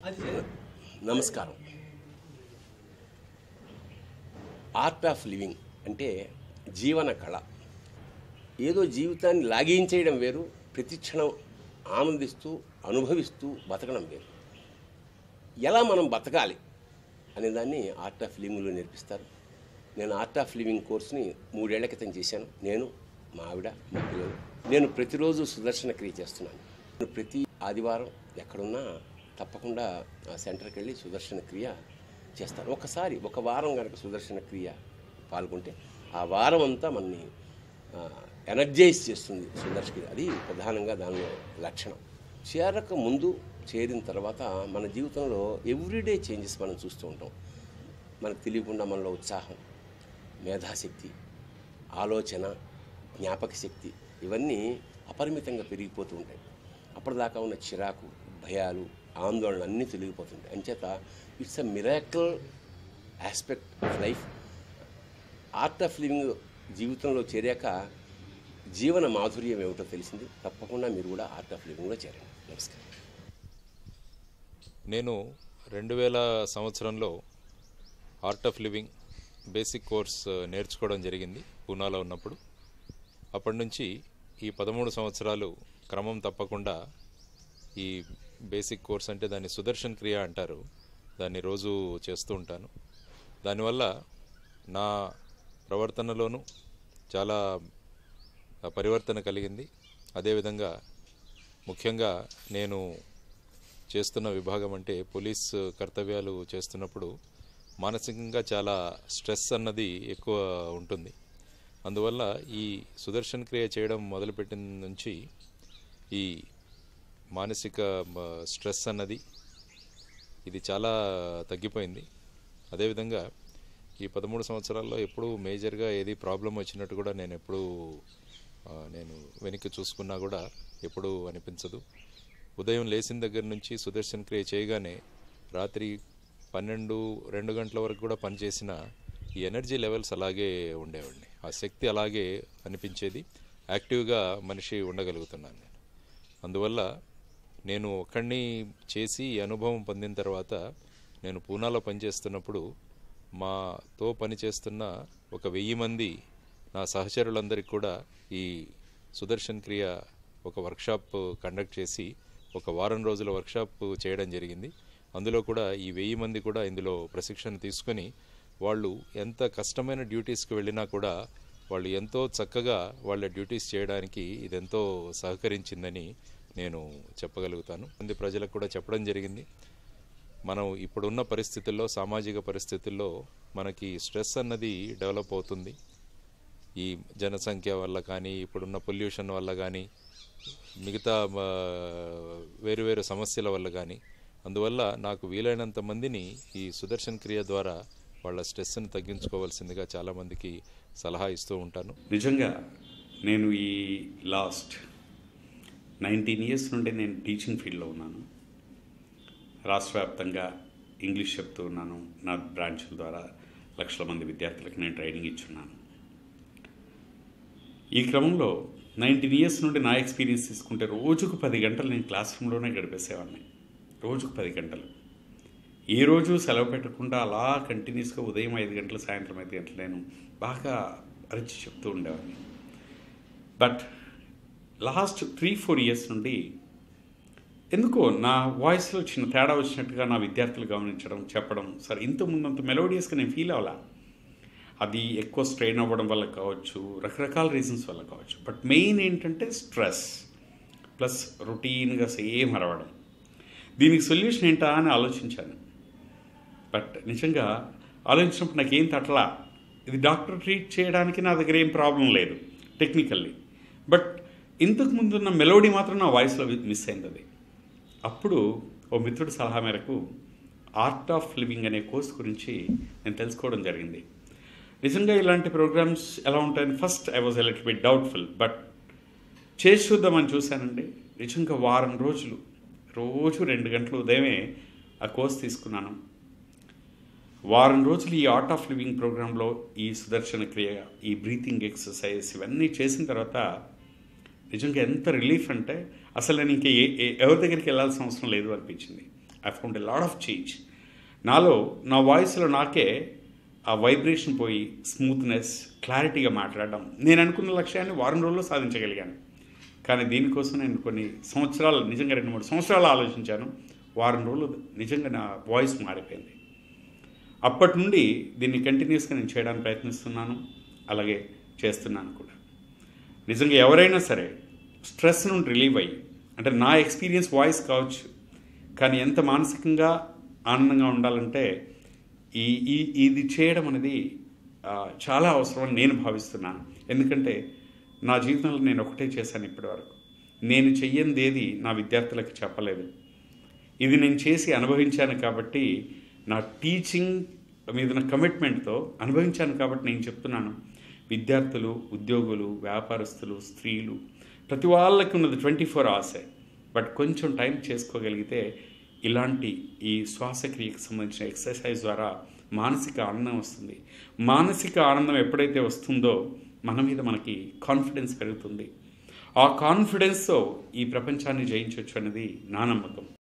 నమస్కారం art of living అంటే జీవన కళ ఏదో జీవితాన్ని లాగించేయడం వేరు ప్రతి క్షణం ఆనందిస్తూ అనుభవిస్తూ బతకడం వేరు ఎలా మనం బతకాలి అనే దాన్ని ఆర్ట్ ఆఫ్ లివింగ్లో నేర్పిస్తారు నేను ఆర్ట్ ఆఫ్ లివింగ్ కోర్స్ని మూడేళ్ల క్రితం చేశాను నేను మా ఆవిడ మా పిల్లలు నేను ప్రతిరోజు సుదర్శన క్రియ చేస్తున్నాను నేను ప్రతి ఆదివారం ఎక్కడున్నా తప్పకుండా ఆ సెంటర్కి వెళ్ళి సుదర్శన క్రియ చేస్తాను ఒకసారి ఒక వారం కనుక సుదర్శన క్రియ పాల్గొంటే ఆ వారం అంతా మనని ఎనర్జైజ్ చేస్తుంది సుదర్శన క్రియ అది ప్రధానంగా దానిలో లక్షణం చేరక ముందు చేరిన తర్వాత మన జీవితంలో ఎవ్రీడే చేంజెస్ మనం చూస్తూ ఉంటాం మనకు తెలియకుండా మనలో ఉత్సాహం మేధాశక్తి ఆలోచన జ్ఞాపక శక్తి ఇవన్నీ అపరిమితంగా పెరిగిపోతూ ఉంటాయి అప్పటిదాకా ఉన్న చిరాకు భయాలు ఆందోళన అన్నీ తొలగిపోతుంటాయి అంచేత it's a miracle aspect of life Art of Living జీవితంలో చేరాక జీవన మాధుర్యం ఏమిటో తెలిసింది తప్పకుండా మీరు కూడా ఆర్ట్ ఆఫ్ లివింగ్లో చేరండి నమస్కారం నేను రెండు వేల సంవత్సరంలో Art of Living basic course నేర్చుకోవడం జరిగింది పూనాలో ఉన్నప్పుడు అప్పటి నుంచి ఈ పదమూడు సంవత్సరాలు క్రమం తప్పకుండా ఈ బేసిక్ కోర్స్ అంటే దాన్ని సుదర్శన్ క్రియ అంటారు దాన్ని రోజు చేస్తూ ఉంటాను దానివల్ల నా ప్రవర్తనలోనూ చాలా పరివర్తన కలిగింది అదేవిధంగా ముఖ్యంగా నేను చేస్తున్న విభాగం అంటే పోలీస్ కర్తవ్యాలు చేస్తున్నప్పుడు మానసికంగా చాలా స్ట్రెస్ అన్నది ఎక్కువ ఉంటుంది అందువల్ల ఈ సుదర్శన్ క్రియ చేయడం మొదలుపెట్టిన నుంచి ఈ మానసిక మ, స్ట్రెస్ అన్నది ఇది చాలా తగ్గిపోయింది అదేవిధంగా ఈ పదమూడు సంవత్సరాల్లో ఎప్పుడూ మేజర్గా ఏది ప్రాబ్లం వచ్చినట్టు కూడా నేను ఎప్పుడూ ఆ, నేను వెనక్కి చూసుకున్నా కూడా ఎప్పుడూ అనిపించదు ఉదయం లేచిన దగ్గర నుంచి సుదర్శన్ క్రియ చేయగానే రాత్రి పన్నెండు రెండు గంటల వరకు కూడా పనిచేసిన ఈ ఎనర్జీ లెవెల్స్ అలాగే ఉండేవాడిని ఆ శక్తి అలాగే అనిపించేది యాక్టివ్గా మనిషి ఉండగలుగుతున్నాను నేను అందువల్ల నేను ఒక్కడిని చేసి ఈ అనుభవం పొందిన తర్వాత నేను పూనాలో పనిచేస్తున్నప్పుడు మాతో పనిచేస్తున్న ఒక వెయ్యి మంది నా సహచరులందరికీ కూడా ఈ సుదర్శన్ క్రియ ఒక వర్క్షాప్ కండక్ట్ చేసి ఒక వారం రోజుల వర్క్షాప్ చేయడం జరిగింది అందులో కూడా ఈ వెయ్యి మంది కూడా ఇందులో ప్రశిక్షణ తీసుకొని వాళ్ళు ఎంత కష్టమైన డ్యూటీస్కి వెళ్ళినా కూడా వాళ్ళు ఎంతో చక్కగా వాళ్ళ డ్యూటీస్ చేయడానికి ఇదెంతో సహకరించిందని నేను చెప్పగలుగుతాను మంది ప్రజలకు కూడా చెప్పడం జరిగింది మనం ఇప్పుడున్న పరిస్థితుల్లో సామాజిక పరిస్థితుల్లో మనకి స్ట్రెస్ అన్నది డెవలప్ అవుతుంది ఈ జనసంఖ్య వల్ల కానీ ఇప్పుడున్న పొల్యూషన్ వల్ల కానీ మిగతా ఆ, వేరు వేరు సమస్యల వల్ల కానీ అందువల్ల నాకు వీలైనంత మందిని ఈ సుదర్శన్ క్రియ ద్వారా వాళ్ళ స్ట్రెస్ని తగ్గించుకోవాల్సిందిగా చాలామందికి సలహా ఇస్తూ ఉంటాను నిజంగా నేను ఈ లాస్ట్ నైన్టీన్ ఇయర్స్ నుండి నేను టీచింగ్ ఫీల్డ్లో ఉన్నాను రాష్ట్ర వ్యాప్తంగా ఇంగ్లీష్ చెప్తూ ఉన్నాను నా బ్రాంచ్ల ద్వారా లక్షల మంది విద్యార్థులకు నేను ట్రైనింగ్ ఇచ్చున్నాను ఈ క్రమంలో నైన్టీన్ ఇయర్స్ నుండి నా ఎక్స్పీరియన్స్ తీసుకుంటే రోజుకు పది గంటలు నేను క్లాస్ రూమ్లోనే గడిపేసేవాడిని రోజుకు పది గంటలు ఏ రోజు సెలవు పెట్టకుండా అలా కంటిన్యూస్గా ఉదయం ఐదు గంటలు సాయంత్రం ఐదు గంటలు నేను బాగా అరిచి చెప్తూ ఉండేవాడిని but last three four years నుండి ఎందుకో నా వాయిస్లో చిన్న తేడా వచ్చినట్టుగా నా విద్యార్థులు గమనించడం చెప్పడం సరే ఇంత ముందంత మెలోడియస్గా నేను ఫీల్ అవ్వాలా అది ఎక్కువ స్ట్రెయిన్ అవ్వడం వల్ల కావచ్చు రకరకాల రీజన్స్ వల్ల కావచ్చు బట్ మెయిన్ ఏంటంటే స్ట్రెస్ ప్లస్ రొటీన్గా సేమ్ అరవడం దీనికి సొల్యూషన్ ఏంటా అని ఆలోచించాను బట్ నిజంగా ఆలోచించినప్పుడు నాకేం తట్టలా ఇది డాక్టర్ ట్రీట్ చేయడానికి నా దగ్గర ఏం ప్రాబ్లం లేదు టెక్నికల్లీ బట్ ఇంతకు ముందున్న మెలోడీ మాత్రం నా వాయిస్లో మిస్ అయింది అది అప్పుడు ఓ మిత్రుడి సలహా మేరకు ఆర్ట్ ఆఫ్ లివింగ్ అనే కోర్స్ గురించి నేను తెలుసుకోవడం జరిగింది నిజంగా ఇలాంటి ప్రోగ్రామ్స్ ఎలా ఉంటాయని first I was a little bit doubtful but చేసి చూద్దామని చూశానండి నిజంగా వారం రోజులు రోజు రెండు గంటలు ఉదయమే ఆ కోర్స్ తీసుకున్నాను వారం రోజులు ఈ ఆర్ట్ ఆఫ్ లివింగ్ ప్రోగ్రాంలో ఈ సుదర్శన క్రియ ఈ బ్రీతింగ్ ఎక్సర్సైజ్ ఇవన్నీ చేసిన తర్వాత నిజంగా ఎంత రిలీఫ్ అంటే అసలు నేను ఇంక ఏ ఏ- ఎవరి దగ్గరికి వెళ్ళాల్సిన అవసరం లేదు అనిపించింది I found a lot of change నాలో నా వాయిస్లో నాకే ఆ వైబ్రేషన్ పోయి స్మూత్నెస్ క్లారిటీగా మాట్లాడడం నేను అనుకున్న లక్ష్యాన్ని వారం రోజుల్లో సాధించగలిగాను కానీ దీనికోసం నేను కొన్ని సంవత్సరాలు నిజంగా రెండు మూడు సంవత్సరాలు ఆలోచించాను వారం రోజులు నిజంగా నా వాయిస్ మారిపోయింది అప్పటి నుండి దీన్ని కంటిన్యూస్గా నేను చేయడానికి ప్రయత్నిస్తున్నాను అలాగే చేస్తున్నాను కూడా నిజంగా ఎవరైనా సరే స్ట్రెస్ నుండి రిలీవ్ అయ్యి అంటే నా ఎక్స్పీరియన్స్ వాయిస్ కావచ్చు కానీ ఎంత మానసికంగా ఆనందంగా ఉండాలంటే ఈ ఈ ఇది చేయడం అనేది ఆ, చాలా అవసరం అని నేను భావిస్తున్నాను ఎందుకంటే నా జీవితంలో నేను ఒకటే చేశాను ఇప్పటివరకు నేను చెయ్యంది ఏది నా విద్యార్థులకు చెప్పలేదు ఇది నేను చేసి అనుభవించాను కాబట్టి నా టీచింగ్ మీద ఉన్న కమిట్మెంట్తో అనుభవించాను కాబట్టి నేను చెప్తున్నాను విద్యార్థులు ఉద్యోగులు వ్యాపారస్తులు స్త్రీలు ప్రతి వాళ్ళకి ఉన్నది ట్వంటీ ఫోర్ అవర్సే బట్ కొంచెం టైం చేసుకోగలిగితే ఇలాంటి ఈ శ్వాసక్రియకు సంబంధించిన ఎక్సర్సైజ్ ద్వారా మానసిక ఆనందం వస్తుంది మానసిక ఆనందం ఎప్పుడైతే వస్తుందో మన మీద మనకి కాన్ఫిడెన్స్ పెరుగుతుంది ఆ కాన్ఫిడెన్స్తో ఈ ప్రపంచాన్ని జయించవచ్చు అనేది నా నమ్మకం